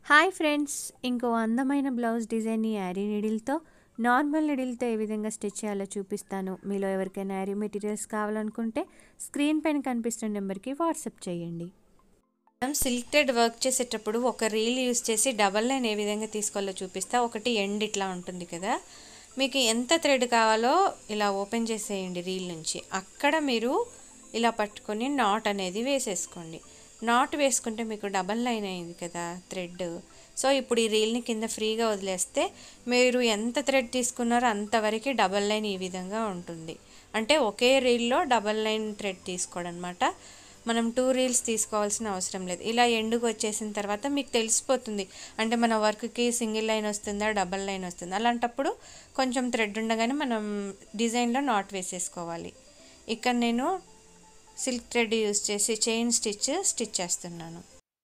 hi friends ఇంకో అందమైన blouse డిజైన్ని యారీ నీడిల్తో నార్మల్ నీడిల్తో ఏ విధంగా స్టిచ్ చేయాలో చూపిస్తాను మీలో ఎవరికైనా యారీ మెటీరియల్స్ కావాలనుకుంటే స్క్రీన్ పైన కనిపిస్తున్న నెంబర్కి వాట్సాప్ చేయండి మనం సిల్క్ థ్రెడ్ వర్క్ చేసేటప్పుడు ఒక రీల్ యూస్ చేసి డబల్ లైన్ ఏ విధంగా తీసుకోవాలో చూపిస్తా ఒకటి ఎండ్ ఇట్లా ఉంటుంది కదా మీకు ఎంత థ్రెడ్ కావాలో ఇలా ఓపెన్ చేసేయండి రీల్ నుంచి అక్కడ మీరు ఇలా పట్టుకొని నాట్ అనేది వేసేసుకోండి నాట్ వేసుకుంటే మీకు డబల్ లైన్ అయింది కదా థ్రెడ్ సో ఇప్పుడు ఈ రీల్ని కింద ఫ్రీగా వదిలేస్తే మీరు ఎంత థ్రెడ్ తీసుకున్నారో అంతవరకు డబల్ లైన్ ఈ విధంగా ఉంటుంది అంటే ఒకే రీల్లో డబల్ లైన్ థ్రెడ్ తీసుకోవడం అనమాట మనం టూ రీల్స్ తీసుకోవాల్సిన అవసరం లేదు ఇలా ఎండుకు వచ్చేసిన తర్వాత మీకు తెలిసిపోతుంది అంటే మన వర్క్కి సింగిల్ లైన్ వస్తుందా డబల్ లైన్ వస్తుందా అలాంటప్పుడు కొంచెం థ్రెడ్ ఉండగానే మనం డిజైన్లో నాట్ వేసేసుకోవాలి ఇక్కడ నేను సిల్క్ థ్రెడ్ యూస్ చేసి చైన్ స్టిచ్ స్టిచ్ చేస్తున్నాను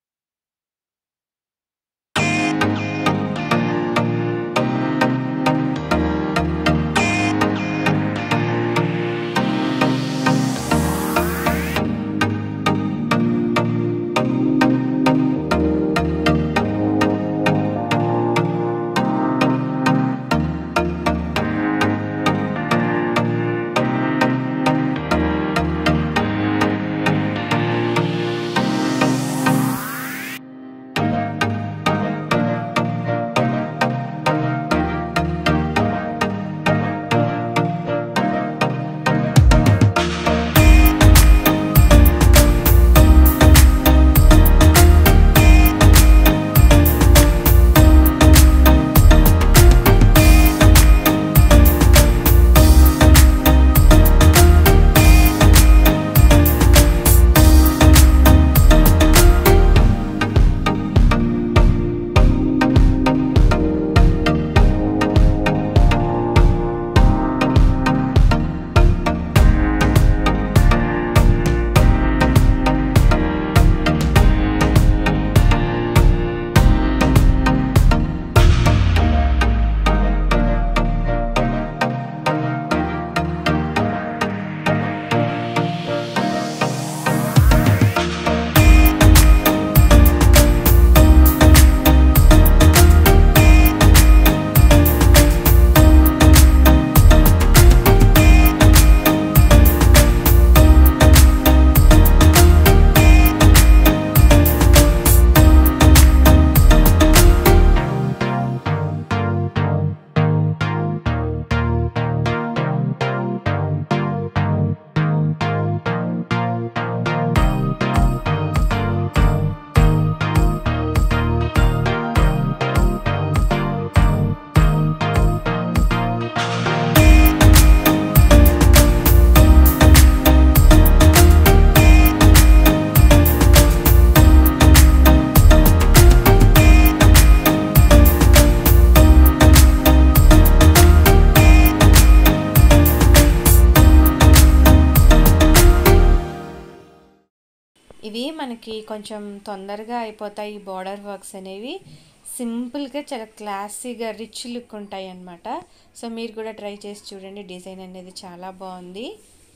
ఇవి మనకి కొంచెం తొందరగా అయిపోతాయి ఈ బార్డర్ వర్క్స్ అనేవి సింపుల్గా చాలా క్లాసీగా రిచ్ లుక్ ఉంటాయి అన్నమాట సో మీరు కూడా ట్రై చేసి చూడండి డిజైన్ అనేది చాలా బాగుంది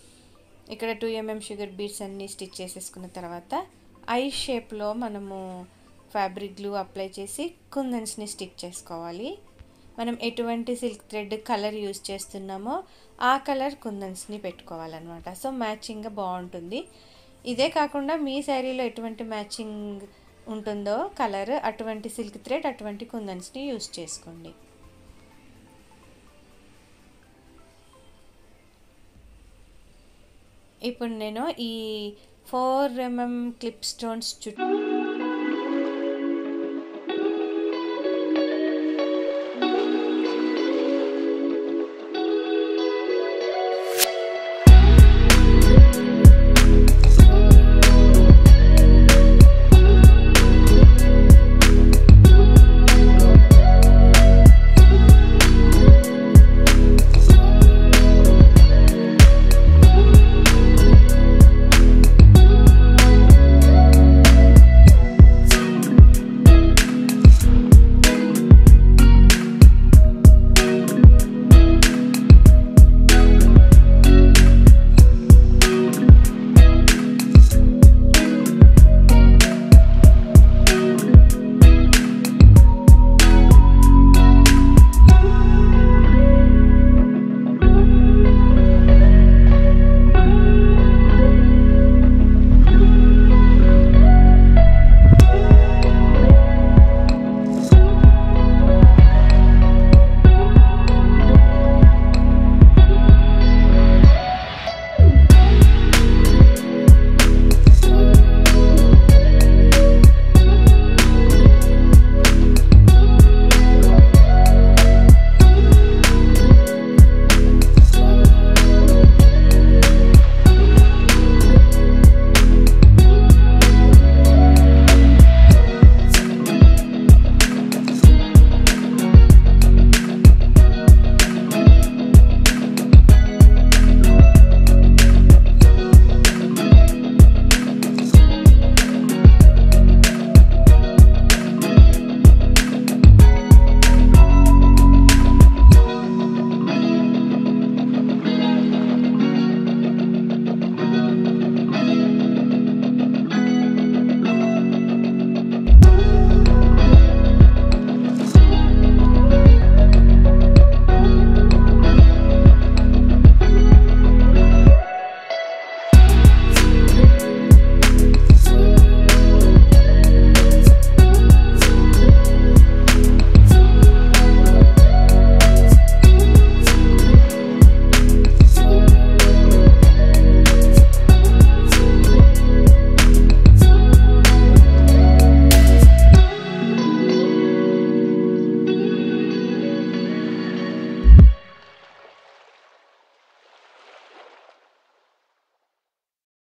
ఇక్కడ టూ ఎంఎం షుగర్ బీట్స్ అన్నీ స్టిచ్ చేసేసుకున్న తర్వాత ఐ షేప్లో మనము ఫ్యాబ్రిక్ గ్లూ అప్లై చేసి కుందన్స్ని స్టిక్ చేసుకోవాలి మనం ఎటువంటి సిల్క్ థ్రెడ్ కలర్ యూస్ చేస్తున్నామో ఆ కలర్ కుందన్స్ని పెట్టుకోవాలన్నమాట సో మ్యాచింగ్గా బాగుంటుంది ఇదే కాకుండా మీ శారీలో ఎటువంటి మ్యాచింగ్ ఉంటుందో కలర్ అటువంటి సిల్క్ థ్రెడ్ అటువంటి కుందన్స్ని యూస్ చేసుకోండి ఇప్పుడు నేను ఈ ఫోర్ ఎంఎం క్లిప్ స్టోన్స్ చుట్టూ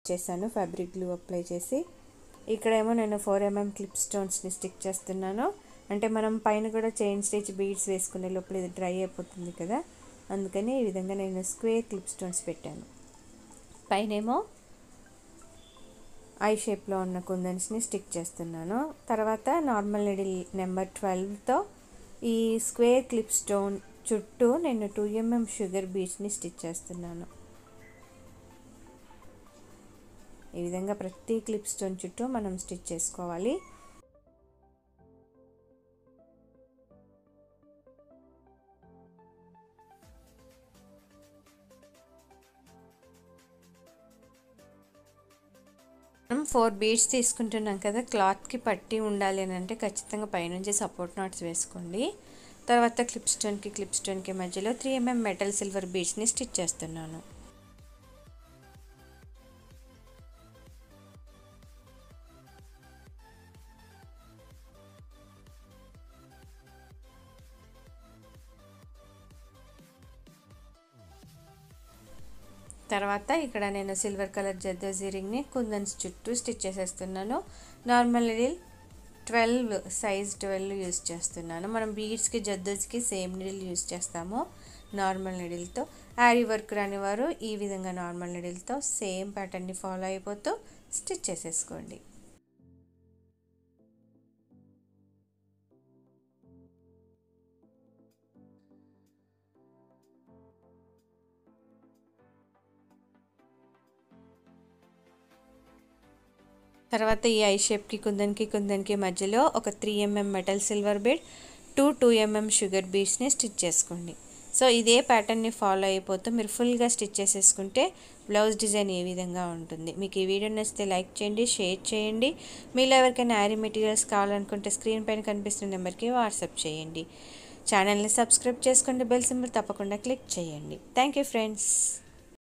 చేశాను ఫ్యాబ్రిక్ గ్లూ అప్లై చేసి ఇక్కడేమో నేను ఫోర్ ఎంఎం క్లిప్ స్టోన్స్ని స్టిక్ చేస్తున్నాను అంటే మనం పైన కూడా చైన్ స్టిచ్ బీడ్స్ వేసుకునే లోపల ఇది డ్రై అయిపోతుంది కదా అందుకని ఈ విధంగా నేను స్క్వేర్ క్లిప్ స్టోన్స్ పెట్టాను పైనేమో ఐ షేప్లో ఉన్న కుందన్స్ని స్టిక్ చేస్తున్నాను తర్వాత నార్మల్ నిడిల్ నెంబర్ ట్వెల్వ్తో ఈ స్క్వేర్ క్లిప్ స్టోన్ చుట్టూ నేను టూ ఎంఎం షుగర్ బీడ్స్ని స్టిచ్ చేస్తున్నాను ఈ విధంగా ప్రతి క్లిప్ స్టోన్ చుట్టూ మనం స్టిచ్ చేసుకోవాలి మనం ఫోర్ బీడ్స్ తీసుకుంటున్నాం కదా క్లాత్కి పట్టి ఉండాలి అని అంటే ఖచ్చితంగా పైనుంచి సపోర్ట్ నాట్స్ వేసుకోండి తర్వాత క్లిప్ స్టోన్కి క్లిప్ స్టోన్కి మధ్యలో త్రీ ఎంఎం మెటల్ సిల్వర్ బీడ్స్ని స్టిచ్ చేస్తున్నాను తర్వాత ఇక్కడ నేను సిల్వర్ కలర్ జద్దోజీ రింగ్ని కుందన్స్ చుట్టూ స్టిచ్ చేసేస్తున్నాను normal needle twelve size twelve use చేస్తున్నాను మనం బీడ్స్కి జద్దోజ్కి సేమ్ నీడిల్ యూస్ చేస్తాము నార్మల్ నీడిల్తో యారీ వర్క్ రాని వారు ఈ విధంగా నార్మల్ నీడిల్తో సేమ్ ప్యాటర్న్ని ఫాలో అయిపోతూ స్టిచ్ చేసేసుకోండి తర్వాత ఈ ఐ షేప్కి కుందన్కి కుందన్కి మధ్యలో ఒక three mm metal silver bead two two mm sugar బీడ్స్ని స్టిచ్ చేసుకోండి సో ఇదే ప్యాటర్న్ని ఫాలో అయిపోతూ మీరు ఫుల్గా స్టిచ్ చేసేసుకుంటే బ్లౌజ్ డిజైన్ ఏ విధంగా ఉంటుంది మీకు ఈ వీడియో నచ్చితే లైక్ చేయండి షేర్ చేయండి మీలో ఎవరికైనా యారీ మెటీరియల్స్ కావాలనుకుంటే స్క్రీన్ పైన కనిపిస్తున్న నెంబర్కి వాట్సాప్ చేయండి ఛానల్ని సబ్స్క్రైబ్ చేసుకోండి బెల్ సింబల్ తప్పకుండా క్లిక్ చేయండి థ్యాంక్ యూ ఫ్రెండ్స్